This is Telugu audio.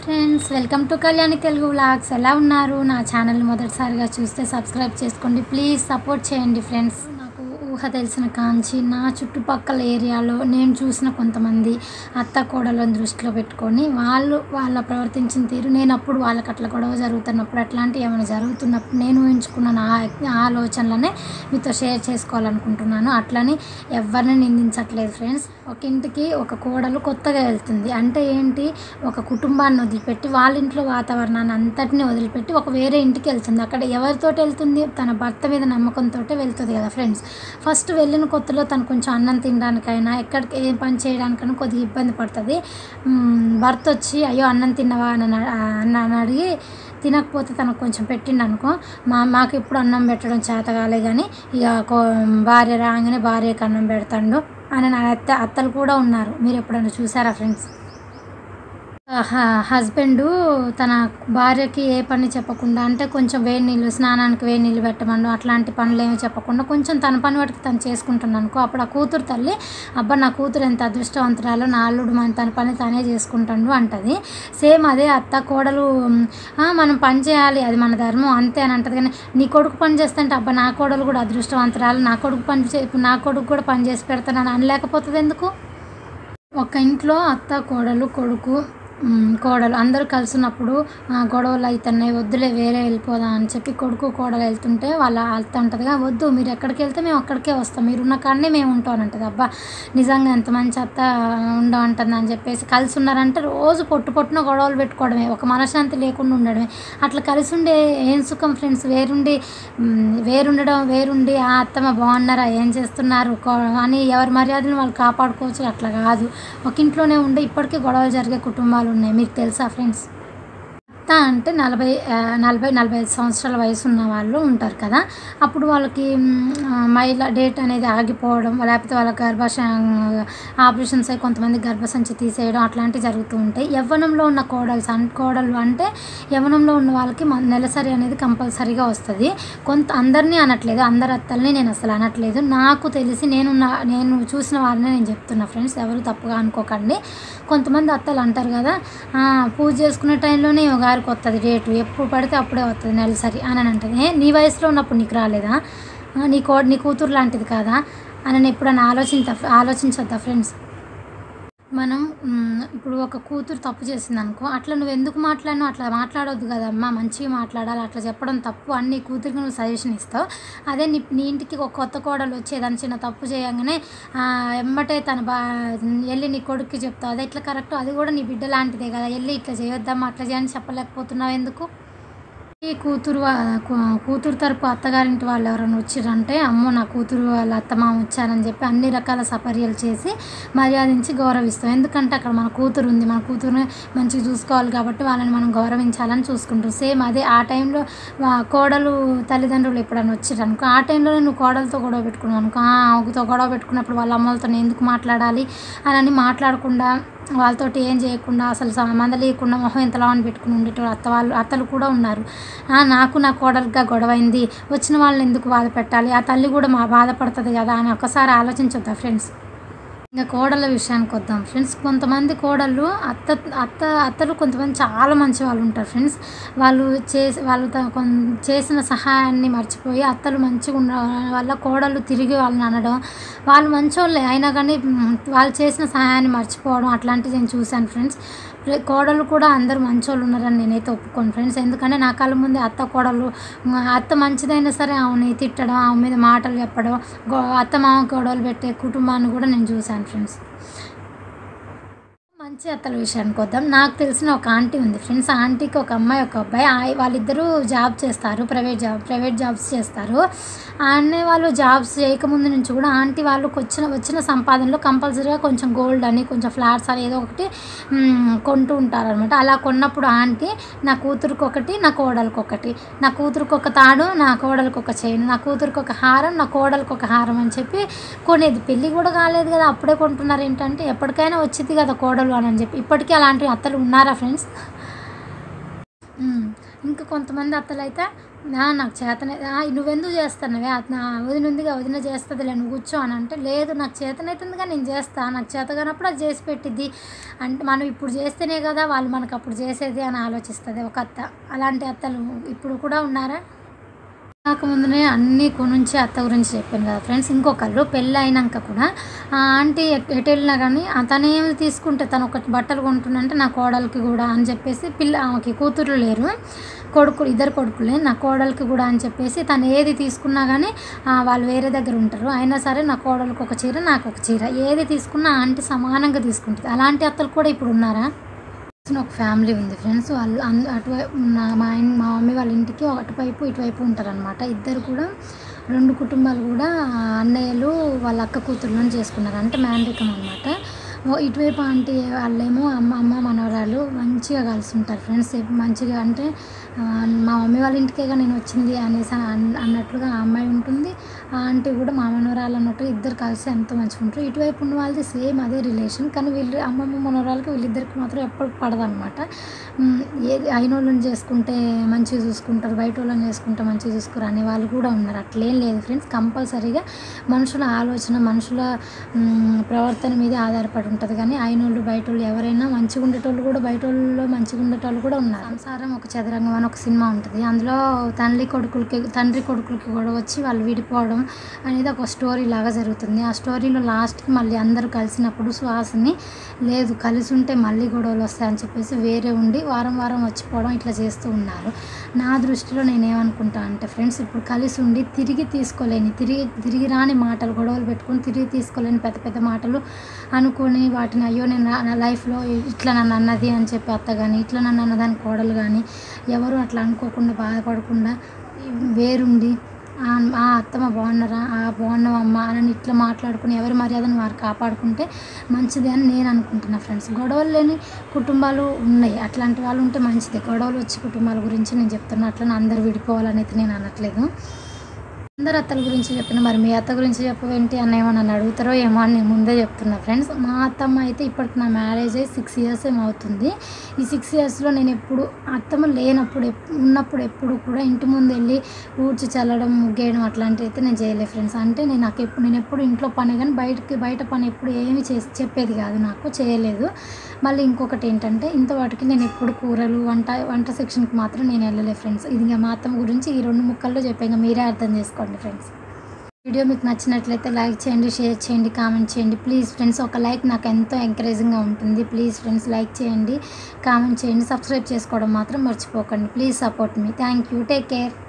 Friends welcome to Kalyani Telugu vlogs ఎలా ఉన్నారు నా ఛానల్ మొదటిసారిగా చూస్తే సబ్స్క్రైబ్ చేసుకోండి ప్లీజ్ సపోర్ట్ చేయండి ఫ్రెండ్స్ నాకు ఊహ తెలిసిన కాంచి నా చుట్టుపక్కల ఏరియాలో నేను చూసిన కొంతమంది అత్త కోడలను దృష్టిలో పెట్టుకొని వాళ్ళు వాళ్ళ ప్రవర్తించిన తీరు నేను అప్పుడు వాళ్ళకి అట్లా గొడవ జరుగుతున్నప్పుడు అట్లాంటివి ఏమైనా జరుగుతున్నప్పుడు నేను ఊహించుకున్న నా ఆలోచనలనే మీతో షేర్ చేసుకోవాలనుకుంటున్నాను అట్లని ఎవరిని నిందించట్లేదు ఫ్రెండ్స్ ఒక ఇంటికి ఒక కోడలు కొత్తగా వెళ్తుంది అంటే ఏంటి ఒక కుటుంబాన్ని వదిలిపెట్టి వాళ్ళ ఇంట్లో వాతావరణాన్ని అంతటిని వదిలిపెట్టి ఒక వేరే ఇంటికి వెళ్తుంది అక్కడ ఎవరితో వెళ్తుంది తన భర్త మీద నమ్మకంతో వెళ్తుంది కదా ఫ్రెండ్స్ ఫస్ట్ వెళ్ళిన కొత్తలో తను కొంచెం అన్నం తినడానికైనా ఎక్కడికి ఏ పని చేయడానికైనా కొద్దిగా ఇబ్బంది పడుతుంది మ్, భర్త వచ్చి అయ్యో అన్నం తిన్నవా అని అన- అని అని అడిగి తినకపోతే తనకు కొంచెం పెట్టిండు అనుకో మా మాకు ఇప్పుడు అన్నం పెట్టడం చేత కాలే కానీ ఇక కో- భార్య రాగానే భార్యకి అన్నం పెడతాడు అని నా అత్త అత్తలు కూడా ఉన్నారు మీరు ఎప్పుడైనా చూసారా ఫ్రెండ్స్ హస్బెండ్ తన భార్యకి ఏ పని చెప్పకుండా అంటే కొంచెం వేడి నీళ్ళు స్నానానికి వేడి నీళ్ళు పెట్టమను అట్లాంటి పనులు ఏమి చెప్పకుండా కొంచెం తన పని వాటికి తను చేసుకుంటున్నాను అనుకో అప్పుడు ఆ కూతురు తల్లి అబ్బా నా కూతురు ఎంత అదృష్టవంతురాలో నా అల్లుడు మన తన పని తానే చేసుకుంటాడు అంటది సేమ్ అదే అత్త కోడలు "ఉమ్, ఆ, మనం పని చేయాలి అది మన ధర్మం అంతే అని అంటది కానీ నీ కొడుకు పని చేస్తుంటే అబ్బా నా కోడలు కూడా అదృష్టవంతురాలు నా కొడుకు పని చే ఇప్పుడు నా కొడుకు కూడా పని చేసి పెడతానని అనలేకపోతుంది ఎందుకు ఒక ఇంట్లో అత్త కోడలు కొడుకు మ్, కోడలు అందరూ కలిసి ఉన్నప్పుడు "ఆ, గొడవలు అవుతున్నాయి వద్దులే వేరే వెళ్ళిపోదాం అని చెప్పి కొడుకు కోడలు వెళ్తుంటే వాళ్ళ అత్త ఉంటుందిగా వద్దు మీరు ఎక్కడికి వెళ్తే మేము అక్కడికే వస్తాం మీరు ఉన్న కాడనే మేము ఉంటాం అని అంటది అబ్బా నిజంగా ఎంత మంచి అత్త ఉండవు అంటుంది అని చెప్పేసి కలిసి ఉన్నారంటే రోజు పొట్టు పొట్టున గొడవలు పెట్టుకోవడమే ఒక మనశ్శాంతి లేకుండా ఉండడమే అట్లా కలిసి ఉండే ఏం సుఖం ఫ్రెండ్స్ వేరుండి మ్, వేరుండడం వేరుండి ఆ అత్తమ్మ బాగున్నారా ఏం చేస్తున్నారు కో- అని ఎవరి మర్యాదను వాళ్ళు కాపాడుకోవచ్చు అట్లా కాదు ఒక ఇంట్లోనే ఉండి ఇప్పటికీ గొడవలు జరిగే కుటుంబాలు ఉన్నాయి మీకు తెలుసా ఫ్రెండ్స్ అత్త అంటే నలభై ఆ, నలభై నలభై ఐదు సంవత్సరాల వయసు ఉన్న వాళ్ళు ఉంటారు కదా అప్పుడు వాళ్ళకి మ్, ఆ, మహిళ డేట్ అనేది ఆగిపోవడం లేకపోతే వాళ్ళ గర్భాశ ఆపరేషన్స్ అయి కొంతమంది గర్భసంచి తీసేయడం అట్లాంటివి జరుగుతూ ఉంటాయి యవ్వనంలో ఉన్న కోడల్స్ అన్ కోడళ్ళు అంటే యవ్వనంలో ఉన్న వాళ్ళకి మన నెలసరి అనేది కంపల్సరీగా వస్తుంది కొంత అందరినీ అనట్లేదు అందరి అత్తల్ని నేను అసలు అనట్లేదు నాకు తెలిసి నేను నా- నేను చూసిన వారిని నేను చెప్తున్నా ఫ్రెండ్స్ ఎవరు తప్పుగా అనుకోకండి కొంతమంది అత్తలు అంటారు కదా "ఆ, పూజ చేసుకునే టైంలోనే గారికి వస్తుంది డేటు ఎప్పుడు పడితే అప్పుడే వస్తుంది నెలసరి అని అని అంటుంది "ఏ, నీ వయసులో ఉన్నప్పుడు నీకు రాలేదా ఆ, నీ కో నీ కూతురు లాంటిది కాదా అని నేను ఎప్పుడైనా ఆలోచించ ఆలోచించొద్దా ఫ్రెండ్స్ మనం మ్, ఇప్పుడు ఒక కూతురు తప్పు చేసింది అనుకో అట్లా నువ్వు ఎందుకు మాట్లాడినావు అట్లా మాట్లాడొద్దు కదమ్మా మంచిగా మాట్లాడాలి అట్లా చెప్పడం తప్పు అని నీ కూతురికి నువ్వు సజెషన్ ఇస్తావు అదే నీ నీ ఇంటికి ఒక కొత్త కోడలు వచ్చి ఏదైనా చిన్న తప్పు చేయగానే ఆ, ఎమ్మటే తన బా వెళ్ళి నీ కొడుక్కి చెప్తావు అది ఎట్లా కరెక్ట్ అది కూడా నీ బిడ్డ లాంటిదే కదా వెళ్ళి ఇట్లా చేయొద్దమ్మా అట్లా చేయని చెప్పలేకపోతున్నావు ఎందుకు ఈ కూతురు వా- కూ- కూతురు తరపు అత్తగారింటి వాళ్ళు ఎవరైనా వచ్చిరంటే అమ్మో నా కూతురు వాళ్ళ అత్తమామ వచ్చారని చెప్పి అన్ని రకాల సపర్యలు చేసి మర్యాదించి గౌరవిస్తాం ఎందుకంటే అక్కడ మన కూతురు ఉంది మన కూతురుని మంచిగా చూసుకోవాలి కాబట్టి వాళ్ళని మనం గౌరవించాలని చూసుకుంటాం సేమ్ అదే ఆ టైంలో వా- కోడలు తల్లిదండ్రులు ఎప్పుడైనా వచ్చిరనుకో ఆ టైంలోనే నువ్వు కోడలతో గొడవ పెట్టుకున్నావు అనుకో "ఆ, ఆమెతో గొడవ పెట్టుకున్నప్పుడు వాళ్ళ అమ్మలతో ఎందుకు మాట్లాడాలి అని అని మాట్లాడకుండా వాళ్ళతోటి ఏం చేయకుండా అసలు సంబంధం లేకుండా మొహం ఎంతలా అని పెట్టుకుని ఉండేటోళ్ళు అత్త వాళ్ళు అత్తలు కూడా ఉన్నారు "ఆ, నాకు నా కోడలుగా గొడవ అయింది వచ్చిన వాళ్ళని ఎందుకు బాధ పెట్టాలి ఆ తల్లి కూడా మా బాధపడుతుంది కదా అని ఒకసారి ఆలోచించొద్దా ఫ్రెండ్స్ ఇంకా కోడళ్ళ విషయానికి వద్దాం ఫ్రెండ్స్ కొంతమంది కోడళ్ళు అత్త అత్త అత్తలు కొంతమంది చాలా మంచి వాళ్ళు ఉంటారు ఫ్రెండ్స్ వాళ్ళు చేసి వాళ్ళు త- కొన్- చేసిన సహాయాన్ని మర్చిపోయి అత్తలు మంచిగా ఉన్న వల్ల కోడళ్ళు తిరిగి వాళ్ళని అనడం వాళ్ళు మంచోళ్ళే అయినా కానీ మ్, వాళ్ళు చేసిన సహాయాన్ని మర్చిపోవడం అట్లాంటివి నేను చూశాను ఫ్రెండ్స్ ప్ర- కోడళ్ళు కూడా అందరూ మంచోళ్ళు ఉన్నారని నేనైతే ఒప్పుకోను ఫ్రెండ్స్ ఎందుకంటే నా కళ్ళ ముందే అత్త కోడళ్ళు మ్, అత్త మంచిదైనా సరే ఆమెని తిట్టడం ఆమె మీద మాటలు చెప్పడం గో అత్త మామ గొడవలు పెట్టే కుటుంబాన్ని కూడా నేను చూశాను ఫ్రెండ్స్ మంచి అత్తల విషయానికి వద్దాం నాకు తెలిసిన ఒక ఆంటీ ఉంది ఫ్రెండ్స్ ఆ ఆంటీకి ఒక అమ్మాయి ఒక అబ్బాయి ఆ- వాళ్ళిద్దరూ జాబ్ చేస్తారు ప్రైవేట్ జాబ్ ప్రైవేట్ జాబ్స్ చేస్తారు అన్నీ వాళ్ళు జాబ్స్ చేయకముందు నుంచి కూడా ఆంటీ వాళ్ళకి వచ్చిన వచ్చిన సంపాదనలో కంపల్సరీగా కొంచెం గోల్డ్ అని కొంచెం ఫ్లాట్స్ అని ఏదో ఒకటి మ్, కొంటూ ఉంటారు అనమాట అలా కొన్నప్పుడు ఆంటీ నా కూతురికి ఒకటి నా కోడలికి ఒకటి నా కూతురికి ఒక తాడు నా కోడలికి ఒక చైన్ నా కూతురికి ఒక హారం నా కోడలికి ఒక హారం అని చెప్పి కొనేది పెళ్ళి కూడా కాలేదు కదా అప్పుడే కొంటున్నారు ఏంటంటే ఎప్పటికైనా వచ్చింది కదా కోడలు అని చెప్పి ఇప్పటికీ అలాంటి అత్తలు ఉన్నారా ఫ్రెండ్స్ మ్మ్. ఇంకా కొంతమంది అత్తలు అయితే "ఆ, నాకు చేతనే "ఆ, నువ్వెందుకు చేస్తున్నావే అది నా వదిన ఉందిగా వదిన చేస్తుందిలే నువ్వు కూర్చో అని అంటే లేదు నాకు చేతనైతుందిగా నేను చేస్తా నాకు చేత కానప్పుడు అది చేసి పెట్టిద్ది అంటే మనం ఇప్పుడు చేస్తేనే కదా వాళ్ళు మనకు అప్పుడు చేసేది అని ఆలోచిస్తుంది ఒక అత్త అలాంటి అత్తలు ఇప్పుడు కూడా ఉన్నారా కాకముందునే అన్నీ కొనుంచి అత్త గురించి చెప్పాను కదా ఫ్రెండ్స్ ఇంకొకళ్ళు పెళ్ళి అయినాక కూడా ఆ ఆంటీ ఎట్ ఎటు వెళ్ళినా కానీ తనేమి తీసుకుంటే తను ఒక బట్టలు కొంటుందంటే నా కోడలికి కూడా అని చెప్పేసి పిల్ల ఆమెకి కూతురు లేరు కొడుకులు ఇద్దరు కొడుకులే నా కోడలికి కూడా అని చెప్పేసి తను ఏది తీసుకున్నా కానీ ఆ, వాళ్ళు వేరే దగ్గర ఉంటారు అయినా సరే నా కోడలికి ఒక చీర నాకు ఒక చీర ఏది తీసుకున్నా ఆంటీ సమానంగా తీసుకుంటుంది అలాంటి అత్తలు కూడా ఇప్పుడు ఉన్నారా ఒక ఫ్యామిలీ ఉంది ఫ్రెండ్స్ వాళ్ళు అన్ అటువైపు నా మా ఆయన మా మమ్మీ వాళ్ళ ఇంటికి అటువైపు ఇటువైపు ఉంటారనమాట ఇద్దరు కూడా రెండు కుటుంబాలు కూడా అన్నయ్యలు వాళ్ళ అక్క కూతుర్లను చేసుకున్నారు అంటే మ్యాండ్రికం అనమాట ఇటువైపు ఆంటీ వాళ్ళేమో అమ్మ అమ్మ మనవరాలు మంచిగా కలిసి ఉంటారు ఫ్రెండ్స్ మంచిగా అంటే ఆ, మా మమ్మీ వాళ్ళ ఇంటికేగా నేను వచ్చింది అనేసి అన్- అన్నట్లుగా ఆ అమ్మాయి ఉంటుంది ఆ ఆంటీ కూడా మా మనవరాలు అన్నట్టుగా ఇద్దరు కలిసి ఎంతో మంచిగా ఉంటారు ఇటువైపు ఉన్న వాళ్ళది సేమ్ అదే రిలేషన్ కానీ వీళ్ళు అమ్మమ్మ మనవరాలకి వీళ్ళిద్దరికి మాత్రం ఎప్పుడు పడదనమాట ఉమ్, ఏది అయిన వాళ్ళని చేసుకుంటే మంచిగా చూసుకుంటారు బయట వాళ్ళని చేసుకుంటే మంచిగా చూసుకోరు అనే వాళ్ళు కూడా ఉన్నారు అట్లేం లేదు ఫ్రెండ్స్ కంపల్సరీగా మనుషుల ఆలోచన మనుషుల ఉమ్, ప్రవర్తన మీద ఆధారపడి ఉంటుంది కానీ అయిన వాళ్ళు బయట వాళ్ళు ఎవరైనా మంచిగా ఉండేటోళ్ళు కూడా బయట వాళ్ళు మంచిగా ఉండేటోళ్ళు కూడా ఉన్నారు సంసారం ఒక చదరంగం అని ఒక సినిమా ఉంటుంది అందులో తండ్రి కొడుకులకి తండ్రి కొడుకులకి కూడా వచ్చి వాళ్ళు విడిపోవడం అనేది ఒక స్టోరీ లాగా జరుగుతుంది ఆ స్టోరీలో లాస్ట్కి మళ్ళీ అందరూ కలిసినప్పుడు సుహాసిని లేదు కలిసి ఉంటే మళ్ళీ గొడవలు వస్తాయని చెప్పేసి వేరే ఉండి వారం వారం వచ్చిపోవడం ఇట్లా చేస్తూ ఉన్నారు నా దృష్టిలో నేనేమనుకుంటా అంటే ఫ్రెండ్స్ ఇప్పుడు కలిసి ఉండి తిరిగి తీసుకోలేని తిరిగి తిరిగి రాని మాటలు గొడవలు పెట్టుకొని తిరిగి తీసుకోలేని పెద్ద పెద్ద మాటలు అనుకొని వాటిని అయ్యో నేను నా- నా లైఫ్లో ఇట్లా నన్ను అన్నది అని చెప్పి అత్త కానీ ఇట్లా నన్ను అన్నదాని కోడలు కానీ ఎవరు అట్లా అనుకోకుండా బాధపడకుండా వేరుండి ఆ ఆ అత్తమ్మ బాగున్నారా ఆ బాగున్నావమ్మా అని ఇట్లా మాట్లాడుకుని ఎవరి మర్యాదను వారు కాపాడుకుంటే మంచిది అని నేను అనుకుంటున్నా ఫ్రెండ్స్ గొడవలు లేని కుటుంబాలు ఉన్నాయి అట్లాంటి వాళ్ళు ఉంటే మంచిది గొడవలు వచ్చే కుటుంబాల గురించి నేను చెప్తున్నా అట్లా అందరు విడిపోవాలని అయితే నేను అనట్లేదు అందరు అత్తల గురించి చెప్పిన మరి మీ అత్త గురించి చెప్పవేంటి అన్న ఏమో నన్ను అడుగుతారో ఏమో అని నేను ముందే చెప్తున్నా ఫ్రెండ్స్ మా అత్తమ్మ అయితే ఇప్పటికి నా మ్యారేజ్ అయ్యి సిక్స్ ఇయర్స్ ఏమో అవుతుంది ఈ సిక్స్ ఇయర్స్లో నేను ఎప్పుడు అత్తమ్మ లేనప్పుడు ఎప్- ఉన్నప్పుడు ఎప్పుడు కూడా ఇంటి ముందు వెళ్ళి ఊడ్చి చల్లడం ముగ్గేయడం అట్లాంటివి అయితే నేను చేయలేదు ఫ్రెండ్స్ అంటే నేను నాకు ఎప్పుడు నేను ఎప్పుడు ఇంట్లో పని కానీ బయటకి బయట పని ఎప్పుడు ఏమీ చేసి చెప్పేది కాదు నాకు చేయలేదు మళ్ళీ ఇంకొకటి ఏంటంటే ఇంతవాటికి నేను ఎప్పుడు కూరలు వంట వంట సెక్షన్కి మాత్రం నేను వెళ్ళలేదు ఫ్రెండ్స్ ఇది ఇంకా మా అత్తమ్మ గురించి ఈ రెండు ముక్కల్లో చెప్పాక మీరే అర్థం చేసుకోండి ఫ్రెండ్స్ వీడియో మీకు నచ్చినట్లయితే లైక్ చేయండి షేర్ చేయండి కామెంట్ చేయండి ప్లీజ్ ఫ్రెండ్స్ ఒక లైక్ నాకు ఎంతో ఎంకరేజింగ్గా ఉంటుంది ప్లీజ్ ఫ్రెండ్స్ లైక్ చేయండి కామెంట్ చేయండి సబ్స్క్రైబ్ చేసుకోవడం మాత్రం మర్చిపోకండి ప్లీజ్ సపోర్ట్ మీ థ్యాంక్ యూ టేక్ కేర్